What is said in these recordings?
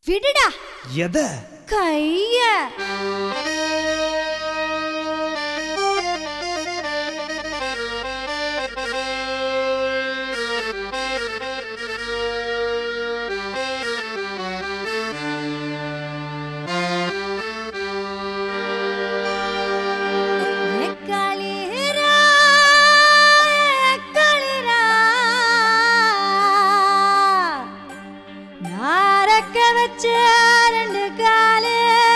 விடுடா எதை கைய எக்காளிரா, எக்காளிரா. நாரக்க வச்ச ரெண்டு காலு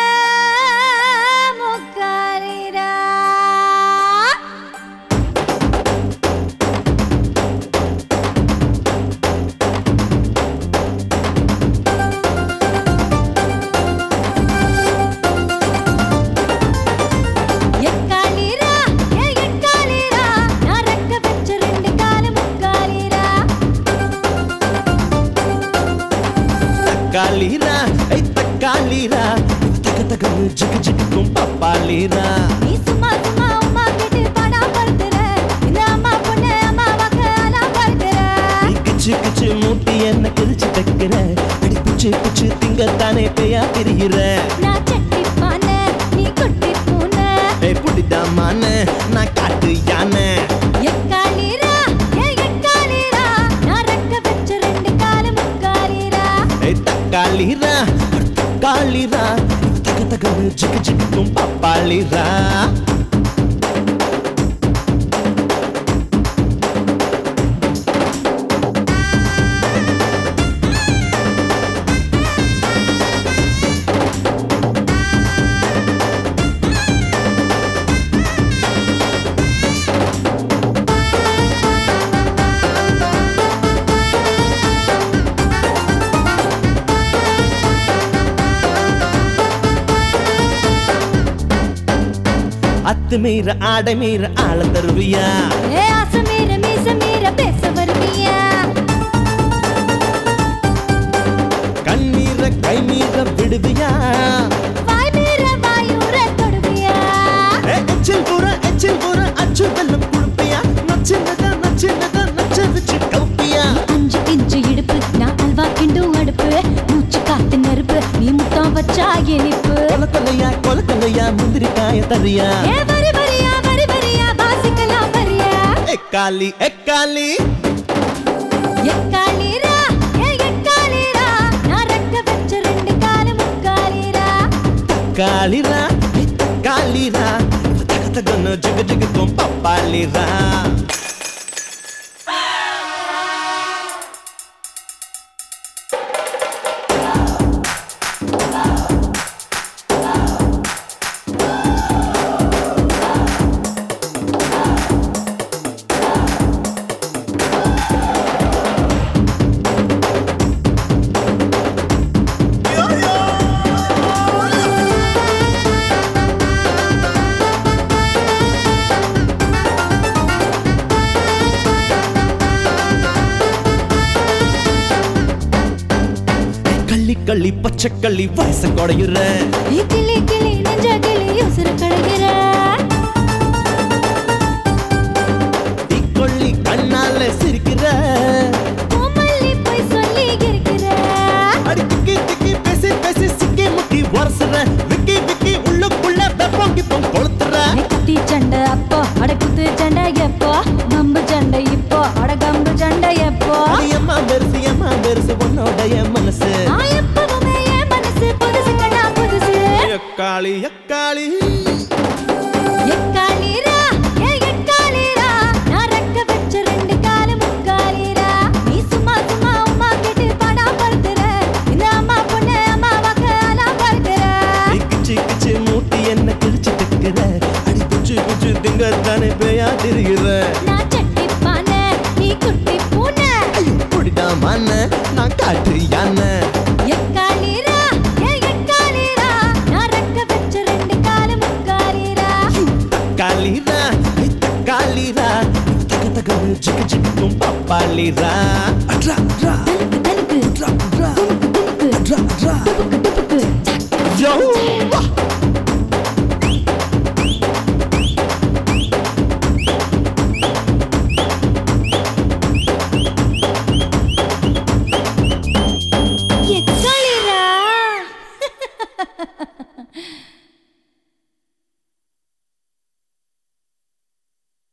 முக்காலிரா. எக்காளிரா, ஏ எக்காளிரா. நாரக்க வச்ச ரெண்டு காலு முக்காலிரா. தக்காளிரா ஐ தக்காளிரா தக தகன்னு ஜிகு ஜிகுக்கும் பப்பாளிரா நீ சும்மா சும்மா அம்மா கேட்டு பாடா படுத்துற. இந்த அம்மா பொண்ணு அம்மாவாக்க அலா படுத்துற. நீ கிச்சு கிச்சு மூட்டி என்ன கிழிச்சு தைக்கிற அடி பிச்சு பிச்சு திங்கத்தானே பேயா திரிகிற நான் சட்டி பானை, நீ குட்டி பூனை. ஏய் புடிதாமான நான் காட்டு யானை எக்காளிரா, ஏ எக்காளிரா. நான் ரெக்க வச்ச ரெண்டு காலு முக்காலிரா. ஏய் தக்காளிரா தக்காளிரா தக தகன்னு ஜிகு ஜிகுக்கும் பப்பாளிரா அத்து மீற ஆடை மீற ஆள தருவியா ஏ ஆசை மீற, மீசை மீற பேச வருவியா? கண்ணீர கை மீற விடுவியா வாய் மீற, வாயூற தொடுவியா? ஏ, எச்சில் கூற எச்சில் கூற அச்சு வெள்ளம் குடுப்பியா நச்சின்னதா நச்சின்னதா நச்ச வச்சு கவுப்பியா அஞ்சு இன்ச்சு இடுப்பு நான் அல்வா கிண்டும் அடுப்பு மூச்சு காத்து நெருப்பு நீ முத்தம் வச்சா இனிப்பு கொல கொலையா கொல கொலையா முந்திரி காய தரியா ஏ வரி வரியா வரி வரியா வாசிக்கலாம் வரியா எக்காலி எக்காலி எக்காளிரா ஏ எக்காளிரா நான் ரெக்க வச்ச ரெண்டு காலு முக்காலிரா காலிரா காலிரா தக தகன்னு ஜிகு ஜிகுக்கும் பப்பாலிரா கள்ளி கள்ளி பச்சை கள்ளி வயச கொடையுற ஏ கிளி கிளி நெஞ்ச கிளி உசுர கடைகிற தீக்கொள்ளி கண்ணால சிரிக்கிற கோமல்லி போய் சொல்லி இருக்கிற அடி திக்கி திக்கி பேசி பேசி சிக்கி முக்கி உரசுற விக்கி விக்கி உள்ளுக்குள்ள வெப்பம் கிப்பம் கொளுத்துற ஏ கத்தி சண்டை அப்போ அட குத்து சண்டை எப்போ கம்பு சண்டை இப்போ அட கம்பு சண்டை எப்போ அம்மா பெருசு அம்மா பெருசு உன்னோடைய மனசு நான் எப்பவுமே என் மனசு புதுசு கண்ணா புதுசு எக்காளி எக்காளி எக்காளிரா ஏ எக்காளிரா நான் ரெக்க வச்ச ரெண்டு காலு முக்காலிரா நீ சும்மா சும்மா அம்மா கேட்டு பாடா படுத்துற இந்த அம்மா பொண்ணு அம்மாவாக்க அலா படுத்துற நீ கிச்சு கிச்சு மூட்டி என்ன கிழிச்சு தைக்கிற அடி குச்சு குச்சு திங்கத்தானே பேயா திரிகிற நான் சட்டி பானை நீ குட்டி பூனை புடிதாமான நான் காட்டு யானை எக்காளிரா ஏ எக்காளிரா நான் ரெக்க வச்ச ரெண்டு காலு முக்காலிரா காலிரா காலிரா தக தகன்னு ஜிகு ஜிகுக்கும் பப்பாலிரா அட்ரா அட்ரா